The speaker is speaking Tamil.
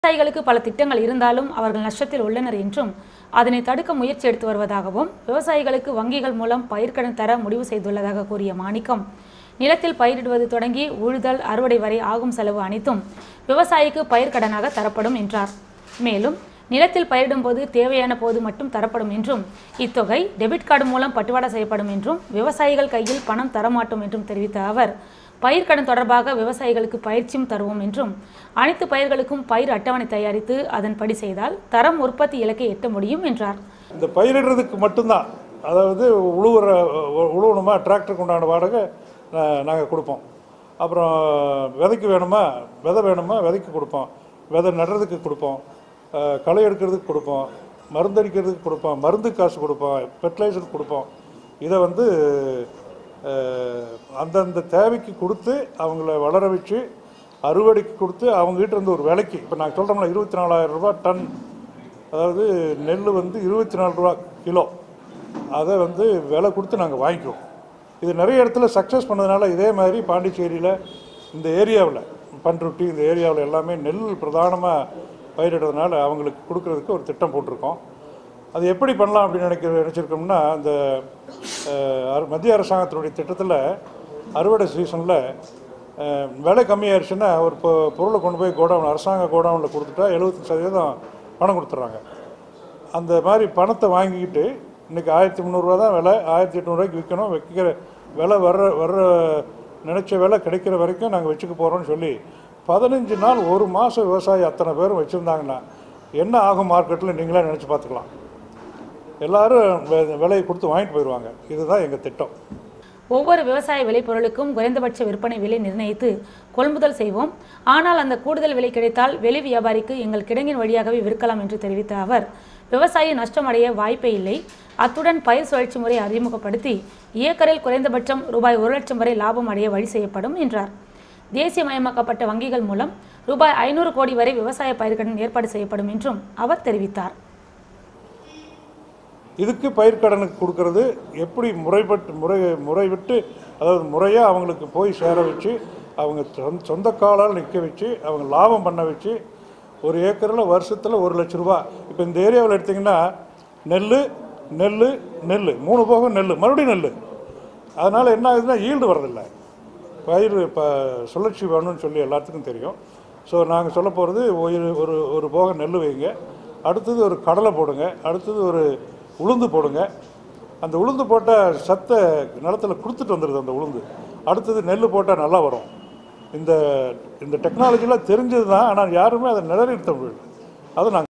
விவசாயிகளுக்கு பல திட்டங்கள் இருந்தாலும் அவர்கள் நஷ்டத்தில் உள்ளனர் என்றும் அதனை தடுக்க முயற்சி எடுத்து வருவதாகவும் விவசாயிகளுக்கு வங்கிகள் மூலம் பயிர்க்கடன் தர முடிவு செய்துள்ளதாக கூறிய மாணிக்கம் நிலத்தில் பயிரிடுவது தொடங்கி உழுதல் அறுவடை வரை ஆகும் செலவு அனைத்தும் விவசாயிக்கு பயிர்க்கடனாக தரப்படும் என்றார் மேலும் நிலத்தில் பயிரிடும் போது தேவையான போது மட்டும் தரப்படும் என்றும் இத்தொகை டெபிட் கார்டு மூலம் பட்டுவாடா செய்யப்படும் என்றும் விவசாயிகள் கையில் பணம் தரமாட்டோம் என்றும் தெரிவித்த அவர் பயிர்க்கடன் தொடர்பாக விவசாயிகளுக்கு பயிற்சியும் தருவோம் என்றும் அனைத்து பயிர்களுக்கும் பயிர் அட்டவணை தயாரித்து அதன்படி செய்தால் தரம் உற்பத்தி இலக்கை எட்ட முடியும் என்றார் இந்த பயிரிடுறதுக்கு மட்டும்தான் அதாவது உழுவுற உழுவணுமா டிராக்டருக்கு உண்டான வாடகை நாங்கள் கொடுப்போம் அப்புறம் விதைக்கு வேணுமா விதை வேணுமா விதைக்கு கொடுப்போம் விதை நடுறதுக்கு கொடுப்போம் அஹ், களை எடுக்கிறதுக்கு கொடுப்போம் மருந்தடிக்கிறதுக்கு கொடுப்போம் மருந்து காசு கொடுப்போம் ஃபெர்டிலைசர் கொடுப்போம் இதை வந்து அஹ், அந்தந்த தேவைக்கு கொடுத்து அவங்கள வளர வச்சு அறுவடைக்கு கொடுத்து அவங்ககிட்ட இருந்து ஒரு விலைக்கு இப்போ நாங்கள் சொல்கிறோம்ல இருபத்தி நாலாயிரம் ரூபாய் டன் அதாவது நெல் வந்து இருபத்தி நாலு ரூபா கிலோ அதை வந்து விலை கொடுத்து நாங்கள் வாங்கிக்குவோம் இது நிறைய இடத்துல சக்ஸஸ் பண்ணதுனால இதே மாதிரி பாண்டிச்சேரியில் இந்த ஏரியாவில் பண்ருட்டி இந்த ஏரியாவில் எல்லாமே நெல் பிரதானமாக பயிரிடுறதுனால அவங்களுக்கு கொடுக்கறதுக்கு ஒரு திட்டம் போட்டிருக்கோம் அது எப்படி பண்ணலாம் அப்படின்னு நினைக்கிற நினச்சிருக்கோம்னா இந்த அஹ், அர- மத்திய அரசாங்கத்தினுடைய திட்டத்தில் அறுவடை சீசனில் விலை கம்மியாயிருச்சுன்னா ஒரு பொ- பொருளை கொண்டு போய் கோடவுன் அரசாங்க கோடவுனில் கொடுத்துட்டா எழுபத்தி சதவீதம் பணம் கொடுத்துட்றாங்க அந்த மாதிரி பணத்தை வாங்கிக்கிட்டு இன்றைக்கி ஆயிரத்தி முந்நூறுரூவா தான் விலை ஆயிரத்தி எட்நூறுவாய்க்கு விற்கணும் வைக்கிற விலை வர்ற வர்ற நினச்ச விலை கிடைக்கிற வரைக்கும் நாங்கள் வச்சுக்க போகிறோம்னு சொல்லி பதினஞ்சு நாள் ஒரு மாதம் விவசாயி அத்தனை பேரும் வச்சுருந்தாங்கன்னா என்ன ஆகும் மார்க்கெட்டில் நீங்களே நினச்சி பார்த்துக்கலாம் எல்லாரும் வெ- விலையை கொடுத்து வாங்கிட்டு போயிடுவாங்க இதுதான் எங்கள் திட்டம் ஒவ்வொரு விவசாய விளைபொருளுக்கும் குறைந்தபட்ச விற்பனை விலை நிர்ணயித்து கொள்முதல் செய்வோம் ஆனால் அந்த கூடுதல் விலை கிடைத்தால் வெளி வியாபாரிக்கு எங்கள் கிடங்கின் வழியாகவே விற்கலாம் என்று தெரிவித்த அவர் விவசாயி நஷ்டமடைய வாய்ப்பே இல்லை அத்துடன் பயிர் சுழற்சி முறை அறிமுகப்படுத்தி ஏக்கரில் குறைந்தபட்சம் ரூபாய் ஒரு லட்சம் வரை லாபம் அடைய வழி செய்யப்படும் என்றார் தேசியமயமாக்கப்பட்ட வங்கிகள் மூலம் ரூபாய் ஐநூறு கோடி வரை விவசாய பயிர்க்கடன் ஏற்பாடு செய்யப்படும் என்றும் அவர் தெரிவித்தார் இதுக்கு பயிர்க்கடனுக்கு கொடுக்கறது எப்படி முறைப்பட்டு முறை முறை விட்டு அதாவது முறையாக அவங்களுக்கு போய் சேர வச்சு அவங்க சொந்த- சொந்த காலால் நிற்க வச்சு அவங்க லாபம் பண்ண வச்சு ஒரு ஏக்கரில் வருஷத்தில் ஒரு லட்ச ரூபா இப்போ இந்த ஏரியாவில் எடுத்திங்கன்னா நெல் நெல் நெல் மூணு போகம் நெல் மறுபடியும் நெல் அதனால் என்ன ஆகுதுன்னா ஈல்டு வரதில்லை பயிர் இப்போ சுழற்சி வேணும்னு சொல்லி எல்லாத்துக்கும் தெரியும் ஸோ நாங்கள் சொல்ல போகிறது ஒரு ஒரு ஒரு போகம் நெல் வைங்க அடுத்தது ஒரு கடலை போடுங்க அடுத்தது ஒரு உளுந்து போடுங்க அந்த உளுந்து போட்டால் சத்தை நிலத்துல கொடுத்துட்டு வந்துடுது அந்த உளுந்து அடுத்தது நெல் போட்டால் நல்லா வரும் இந்த இந்த டெக்னாலஜிலாம் தெரிஞ்சது தான் ஆனால் யாருமே அதை நிலைநிறுத்த முடியல அதை நாங்கள்